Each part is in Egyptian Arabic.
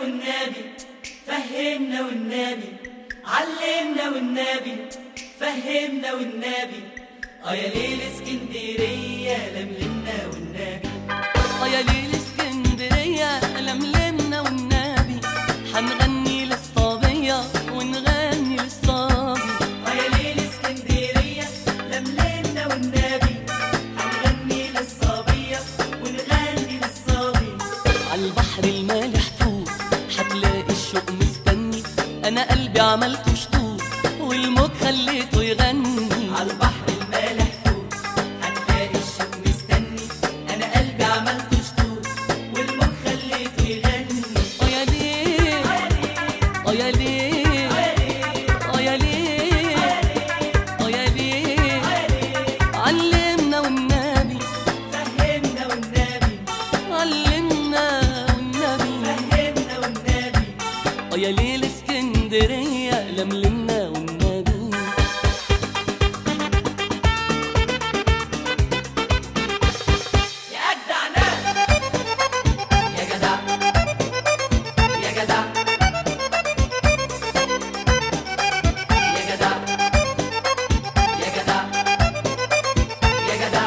والنبي فهمنا والنبي علمنا والنبي فهمنا والنبي اه يا ليل اسكندرية لملمنا والنبي اه يا ليل اسكندرية لملمنا والنبي حنغني للصبية ونغني للصبي اه يا ليل اسكندرية لملمنا والنبي هنغني للصبية ونغني للصبي عالبحر المالح فوق هتلاقي الشوق مستني انا قلبي عملته شطوط والموج خليته يغني عالبحر المالح فوق هتلاقي الشوق مستني انا قلبي عملته شطوط والمخ خليته يغني اه يا ليل اه يا ليل اه يا ليل اه يا ليل علمنا والنبي فهمنا والنبي علمنا والنبي فهمنا والنبي اه يا ليل اسكندرية لملمنا والنبي يا أجدع ناس يا جدع يا جدع يا جدع يا جدع يا جدع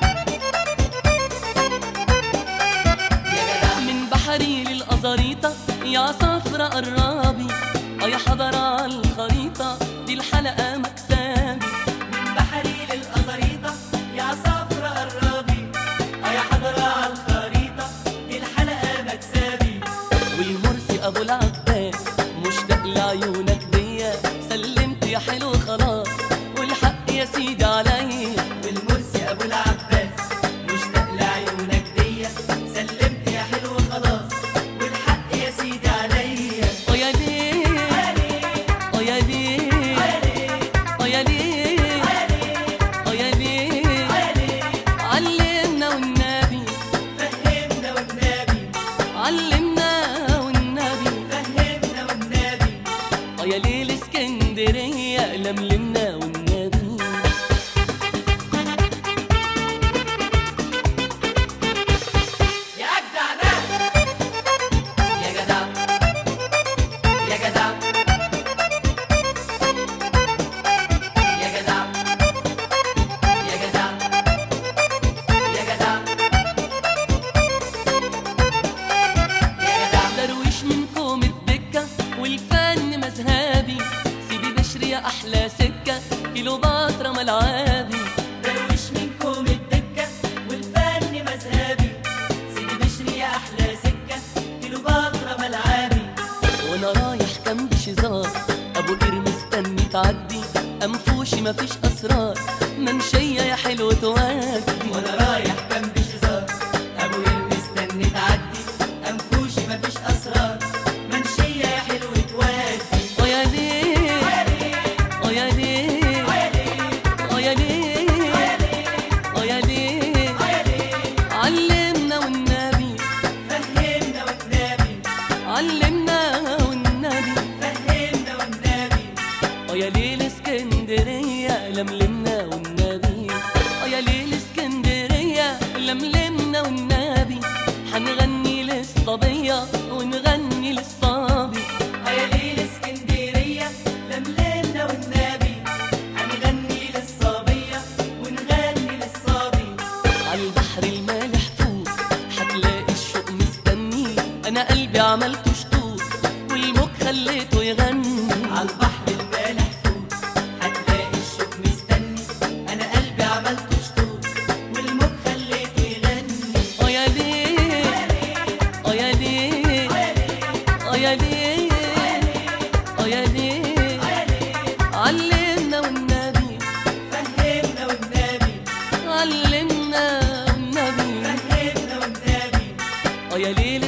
يا جدع من بحري للأزاريطة يا صفرة قرابي اه يا حضرة الخريطة دي الحلقة مكسبي من بحري للأزاريطة يا صفرة قرابي اه يا حضرة على الخريطة دي الحلقة مكسبي والمرسي أبو العباس مشتاق لعيونك دي سلمت يا حلو خلاص والحق يا سيدي عليا والمرسي ابو العباس مشتاق لعيونك دي سلمت يا حلو خلاص والحق يا سيدي عليا اه يا ليل اه يا ليل اه يا ليل اه يا ليل علمنا والنبي فهمنا والنبي علمنا والنبي فهمنا والنبي اه يا ليل اسكندرية لملمنا والنبي يا اجدع ناس يا جدع يا جدع يا جدع يا جدع يا جدع يا جدع درويش منكم الدكة والفن مذهبي سيدي بشري يا أحلى سكة كيلوباترا ملعبي درويش منكم الدكة والفن مذهبي سيدي بشري يا أحلى سكة كيلوباترا ملعبي وأنا رايح كام بشزار أبو قير مستني تعدي أنفوشي مفيش أسرار منشية يا حلو تودي وأنا رايح جنب شزار أبو قير مستني تعدي أنفوشي مفيش أسرار منشية يا حلو تودي اه يا ليل اه يا ليل اه يا ليل اه يا ليل علمنا والنبي فهمنا والنبي علمنا والنبي فهمنا والنبي اه يا ليل اسكندرية لملمنا والنبي اه يا ليل اسكندرية لملمنا والنبي حنغني للصبية ونغني للصبي يا ليل اسكندرية لملمنا والنبي هنغني للصبية ونغني للصبي عالبحر المالح فوق هتلاقي الشوق مستني انا قلبي عملته شطوط والموج خليته يغني عالبحر المالح فوق هتلاقي الشوق مستني انا قلبي عملته شطوط والمخ خليته يغني اه يا ليل اه يا ليل اه يا ليل اه يا ليل علمنا والنبي فهمنا والنبي علمنا والنبي فهمنا والنبي اه يا ليل